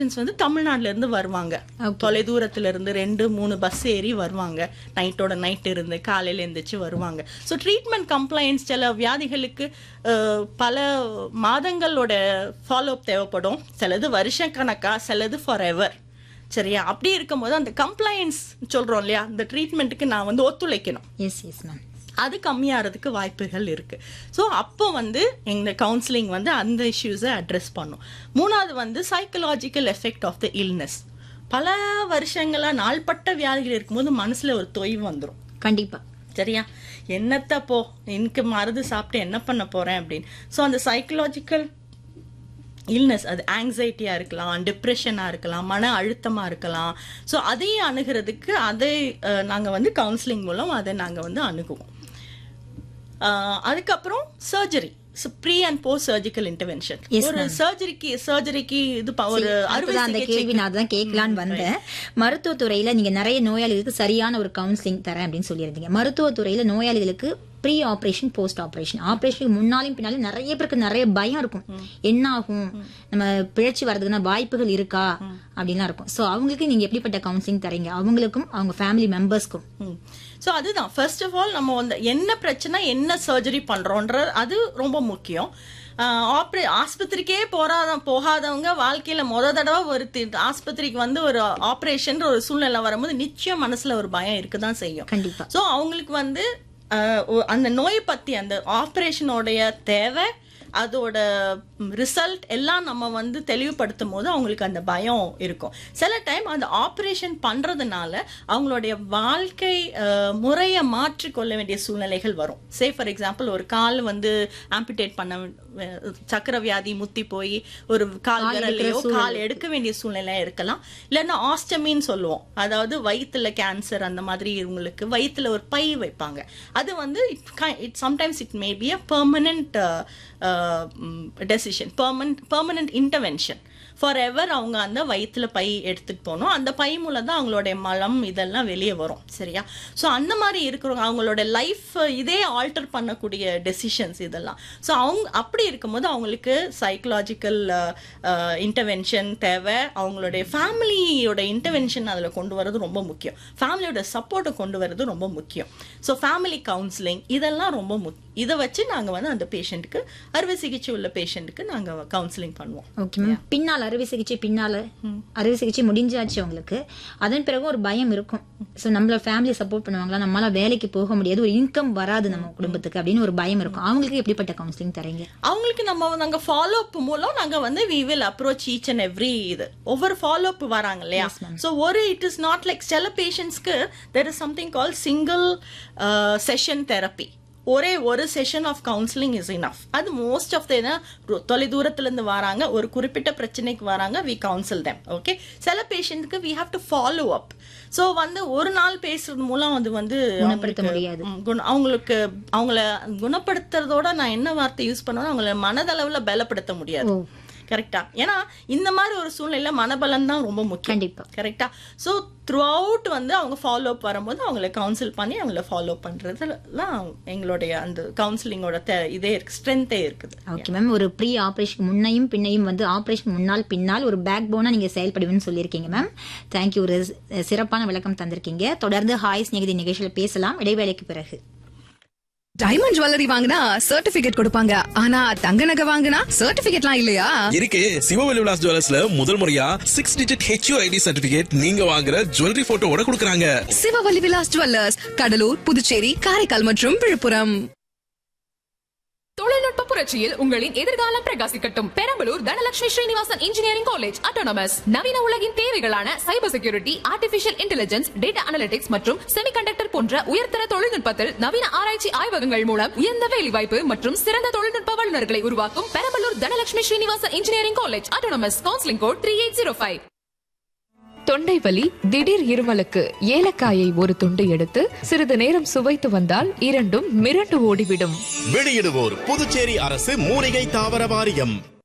வந்து தமிழ்நாட்டுல இருந்து வருவாங்க தொலை தூரத்துல இருந்து ரெண்டு மூணு பஸ் ஏறி வருவாங்க நைட்டோட நைட் இருந்து காலையில எந்திரிச்சு வருவாங்க ஸோ ட்ரீட்மெண்ட் கம்ப்ளைண்ட்ஸ் சில வியாதிகளுக்கு அஹ், பல மாதங்களோட ஃபாலோ அப் தேவைப்படும் சிலது வருஷக்கணக்கா சிலது ஃபார் எவர் சரியா அப்படி இருக்கும்போது அந்த கம்ப்ளைண்ட்ஸ் சொல்றோம் இல்லையா இந்த ட்ரீட்மெண்ட்டுக்கு நான் வந்து ஒத்துழைக்கணும் எஸ் எஸ் மேம் அது கம்மியாகிறதுக்கு வாய்ப்புகள் இருக்கு ஸோ அப்போ வந்து எங்க கவுன்சிலிங் வந்து அந்த இஷ்யூஸை அட்ரஸ் பண்ணும் மூணாவது வந்து psychological effect of the illness பல வருஷங்களா நாள்பட்ட வியாதிகள் இருக்கும்போது மனசுல ஒரு தொய்வு வந்துடும் கண்டிப்பா சரியா என்னத்த போ எனக்கு மருந்து சாப்பிட்டு என்ன பண்ண போறேன் அப்படின்னு ஸோ அந்த சைக்கலாஜிக்கல் இல்னஸ் அது ஆங்ஸைட்டியாக இருக்கலாம் டிப்ரெஷனாக இருக்கலாம் மன அழுத்தமாக இருக்கலாம் ஸோ அதையும் அணுகிறதுக்கு அதை நாங்கள் வந்து கவுன்சிலிங் மூலம் அதை நாங்கள் வந்து அணுகுவோம் அஹ், அதுக்கப்புறம் surgery pre and post surgical intervention Yes, ஒரு சர்ஜரிக்கு சர்ஜரிக்கு இது ப- ஒரு அறுவை அடுத்ததான் அந்த சிகிச்சை கேள்வி நான் தான் கேட்கலான்னு வந்தேன் மருத்துவத்துறையில நீங்க நிறைய நோயாளிகளுக்கு சரியான ஒரு கவுன்சிலிங் தரேன் அப்படின்னு சொல்லியிருந்தீங்க மருத்துவத்துறையில நோயாளிகளுக்கு ப்ரீ ஆபரேஷன் போஸ்ட் ஆபரேஷன் ஆபரேஷனுக்கு முன்னாலும் பின்னாலும் நிறைய பேருக்கு நிறைய பயம் இருக்கும் என்ன ஆகும் நம்ம பிழைச்சி வர்றதுக்குன்னா வாய்ப்புகள் இருக்கா அப்படின்லாம் இருக்கும் சோ அவங்களுக்கு நீங்க எப்படிப்பட்ட கவுன்சிலிங் தரீங்க அவங்களுக்கும் அவங்க ஃபேமிலி மெம்பர்ஸ்க்கும் ஸோ அதுதான் ஃபர்ஸ்ட் ஆஃப் ஆல் நம்ம வந்து என்ன பிரச்சனை என்ன சர்ஜரி பண்றோன்ற அது ரொம்ப முக்கியம் ஆப்ரே ஆஸ்பத்திரிக்கே போறாத போகாதவங்க வாழ்க்கையில முத தடவை ஒரு தி- ஆஸ்பத்திரிக்கு வந்து ஒரு ஆப்ரேஷன் ஒரு சூழ்நிலை வரும்போது நிச்சயம் மனசுல ஒரு பயம் இருக்குதான் செய்யும் கண்டிப்பா ஸோ அவங்களுக்கு வந்து அஹ், ஒ- அந்த நோயை பத்தி அந்த ஆப்ரேஷனோடைய தேவை அதோட ரிசல்ட் எல்லாம் நம்ம வந்து தெளிவுபடுத்தும் போது அவங்களுக்கு அந்த பயம் இருக்கும் சில டைம் அந்த ஆப்ரேஷன் பண்றதுனால அவங்களுடைய வாழ்க்கை அஹ், முறையை மாற்றிக்கொள்ள வேண்டிய சூழ்நிலைகள் வரும் சே ஃபார் எக்ஸாம்பிள் ஒரு கால் வந்து ஆம்பிடேட் பண்ண அஹ், சக்கர வியாதி முத்தி போய் ஒரு கால் விரலையோ கால் எடுக்க வேண்டிய சூழ்நிலை இருக்கலாம் இல்லைன்னா ஆஸ்டமின்னு சொல்லுவோம் அதாவது வயித்துல கேன்சர் அந்த மாதிரி இவங்களுக்கு வயித்துல ஒரு பை வைப்பாங்க அது வந்து it sometimes it may be a permanent decision permanent permanent intervention for ever அவங்க அந்த வயித்துல பை எடுத்துட்டு போகணும் அந்த பை மூலம் தான் அவங்களுடைய மலம் இதெல்லாம் வெளியே வரும் சரியா ஸோ அந்த மாதிரி இருக்கிறவங்க அவங்களோட லைஃப் இதே ஆல்டர் பண்ணக்கூடிய டெசிஷன்ஸ் இதெல்லாம் ஸோ அவங்க அப்படி இருக்கும்போது அவங்களுக்கு சைக்கலாஜிக்கல் இன்டர்வென்ஷன் தேவை அவங்களுடைய ஃபேமிலியோட இன்டர்வென்ஷன் அதில் கொண்டு வரது ரொம்ப முக்கியம் ஃபேமிலியோட சப்போர்ட்டை கொண்டு வரது ரொம்ப முக்கியம் ஸோ ஃபேமிலி கவுன்சிலிங் இதெல்லாம் ரொம்ப முக்கியம் இதை வச்சு நாங்கள் வந்து அந்த பேஷண்ட்டுக்கு அறுவை சிகிச்சை உள்ள பேஷண்ட்டுக்கு நாங்கள் கவுன்சிலிங் பண்ணுவோம் ஓகே மேம் பின்னால் அறுவை சிகிச்சை பின்னால அறுவை சிகிச்சை முடிஞ்சாச்சு அவங்களுக்கு அதன் பிறகு ஒரு பயம் இருக்கும் சோ நம்மள ஃபேமிலி சப்போர்ட் பண்ணுவாங்களா நம்மளால வேலைக்கு போக முடியாது ஒரு இன்கம் வராது நம்ம குடும்பத்துக்கு அப்படின்னு ஒரு பயம் இருக்கும் அவங்களுக்கு எப்படிப்பட்ட கவுன்சிலிங் தரீங்க அவங்களுக்கு நம்ம நாங்க ஃபாலோ அப் மூலம் நாங்க வந்து we will approach each and every இது ஒவ்வொரு ஃபாலோ அப் வராங்க இல்லையா ஸோ ஒரு இட் இஸ் நாட் லைக் சில பேஷண்ட்ஸ்க்கு there is something call single session therapy ஒரே ஒரு session of counselling is enough அது மோஸ்ட் ஆஃப் த தொலை தூரத்துல இருந்து வராங்க ஒரு குறிப்பிட்ட பிரச்சனைக்கு வராங்க வி கவுன்சில் them ஓகே சில பேஷண்ட்க்கு we have to follow up so வந்து ஒரு நாள் பேசுறது மூலம் அது வந்து குணப்படுத்த அவங்களுக்கு- முடியாது. ம், குண- அவங்களுக்கு அவங்கள குணப்படுத்துறதோட நான் என்ன வார்த்தை யூஸ் பண்ணுவேன் அவங்கள மனதளவுல பலப்படுத்த முடியாது ஓ. கரெக்டா ஏன்னா இந்த மாதிரி ஒரு சூழ்நிலையில மனபலம் தான் ரொம்ப முக்கியம் கண்டிப்பா. கரெக்டா சோ த்ரூ அவுட் வந்து அவங்க ஃபாலோ அப் வரும்போது அவங்கள கவுன்சில் பண்ணி அவங்கள ஃபாலோ பண்றதுலாம் எங்களுடைய அந்த கவுன்சிலிங்கோட இதே இருக்கு ஸ்ட்ரென்த்தே இருக்குது ஓகே மேம் ஒரு ப்ரீ ஆபரேஷன் முன்னையும் பின்னையும் வந்து ஆபரேஷன் முன்னால் பின்னால் ஒரு பேக் போனா நீங்க செயல்படுவீங்கன்னு சொல்லியிருக்கீங்க மேம் தேங்க்யூ ஒரு சிறப்பான விளக்கம் தந்திருக்கீங்க தொடர்ந்து ஹாய் ஸ்நேகிதி நிகழ்ச்சியில பேசலாம் இடைவேளைக்கு பிறகு டைமண்ட் ஜுவல்லரி வாங்கினா சர்டிபிகேட் கொடுப்பாங்க ஆனா தங்க நகை வாங்கினா சர்டிபிகேட்லாம் இல்லையா இருக்கு சிவவெளி விலாஸ் ஜுவல்லர்ஸ்ல முதல் முறையா six digit H U I D certificate நீங்க வாங்குற ஜுவல்லரி போட்டோவோட கொடுக்கறாங்க சிவவல்லி விலாஸ் ஜுவல்லர்ஸ் கடலூர் புதுச்சேரி காரைக்கால் மற்றும் விழுப்புரம் தொழில்நுட்ப புரட்சியில் உங்களின் எதிர்காலம் பிரகாசிக்கட்டும் Perambalur Dhanalakshmi Srinivasan engineering college autonomous நவீன உலகின் தேவைகளான cyber security artificial intelligence data analytics மற்றும் செமிகண்டக்டர் போன்ற உயர்தர தொழில்நுட்பத்தில் நவீன ஆராய்ச்சி ஆய்வகங்கள் மூலம் உயர்ந்த வேலைவாய்ப்பு மற்றும் சிறந்த தொழில்நுட்ப வல்லுநர்களை உருவாக்கும் Perambalur Dhanalakshmi Srinivasan engineering college autonomous counselling code three eight zero five தொண்டை வலி திடீர் இருமலுக்கு ஏலக்காயை ஒரு துண்டு எடுத்து சிறிது நேரம் சுவைத்து வந்தால் இரண்டும் மிரண்டு ஓடிவிடும் வெளியிடுவோர் புதுச்சேரி அரசு மூலிகை தாவர வாரியம்